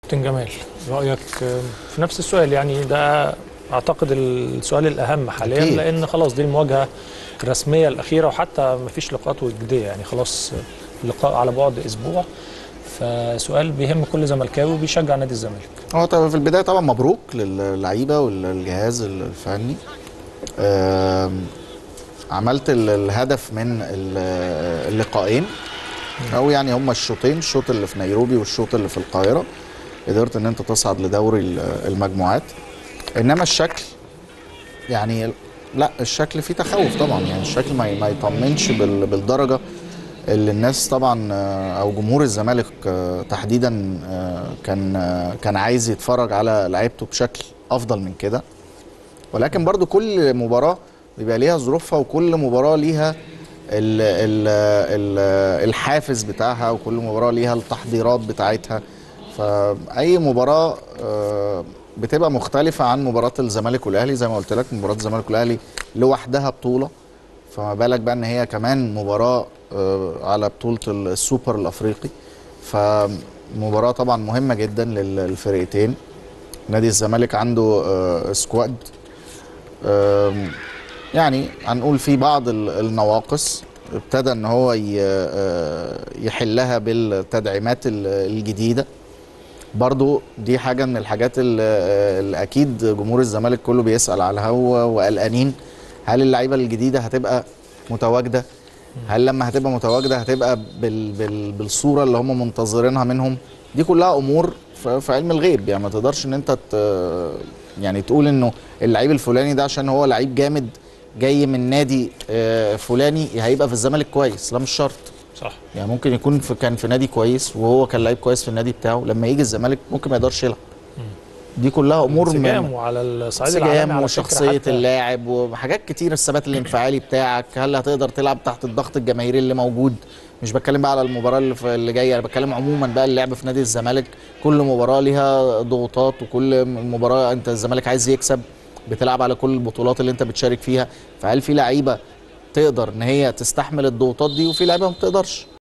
كابتن جمال رايك في نفس السؤال يعني ده اعتقد السؤال الاهم حاليا أكيد. لان خلاص دي المواجهه الرسميه الاخيره وحتى ما فيش لقاءات وديه يعني خلاص اللقاء على بعد اسبوع فسؤال بيهم كل زملكاوي وبيشجع نادي الزمالك هو طبعا في البدايه طبعا مبروك للعيبه والجهاز الفني آم، عملت ال- الهدف من ال- اللقاءين او يعني هما الشوطين الشوط اللي في نيروبي والشوط اللي في القاهره قدرت ان انت تصعد لدوري ال- المجموعات انما الشكل يعني لا الشكل فيه تخوف طبعا يعني الشكل ما ما يطمنش بال- بالدرجه اللي الناس طبعا آه، او جمهور الزمالك آه، تحديدا آه، كان آه، كان عايز يتفرج على لعيبته بشكل افضل من كده ولكن برضو كل مباراه بيبقى ليها ظروفها وكل مباراه ليها ال ال ال الحافز بتاعها وكل مباراه ليها التحضيرات بتاعتها فاي مباراه آه، بتبقى مختلفه عن مباراه الزمالك والاهلي زي ما قلت لك مباراه الزمالك والاهلي لوحدها بطوله فما بالك بقى ان هي كمان مباراه آه، على بطوله السوبر الافريقي فمباراه طبعا مهمه جدا للفرقتين نادي الزمالك عنده آه، سكواد آم، يعني هنقول في بعض ال- النواقص ابتدى ان هو ي- آه، يحلها بالتدعيمات ال- الجديده برضو دي حاجه من الحاجات ال- آه، اللي اكيد جمهور الزمالك كله بيسال عليها و- وقلقانين هل اللعيبه الجديده هتبقى متواجده هل لما هتبقى متواجده هتبقى بال بال بالصوره اللي هم منتظرينها منهم دي كلها امور ف- في علم الغيب يعني ما تقدرش ان انت ت- يعني تقول انه اللعيب الفلاني ده عشان هو لعيب جامد جاي من نادي آه، فلاني هيبقى في الزمالك كويس لا مش شرط صح يعني ممكن يكون في كان في نادي كويس وهو كان لعيب كويس في النادي بتاعه لما يجي الزمالك ممكن ما يقدرش يلعب دي كلها امور من انسجام وعلى الصعيد العالمي انسجام على فكرة وشخصيه حتى اللاعب وحاجات كتير الثبات الانفعالي بتاعك هل هتقدر تلعب تحت الضغط الجماهيري اللي موجود مش بتكلم بقى على المباراه اللي, في اللي جايه انا بتكلم عموما بقى اللعب في نادي الزمالك كل مباراه ليها ضغوطات وكل مباراه انت الزمالك عايز يكسب بتلعب على كل البطولات اللي انت بتشارك فيها فهل في لعيبه تقدر ان هي تستحمل الضغوطات دي وفي لعيبه ما بتقدرش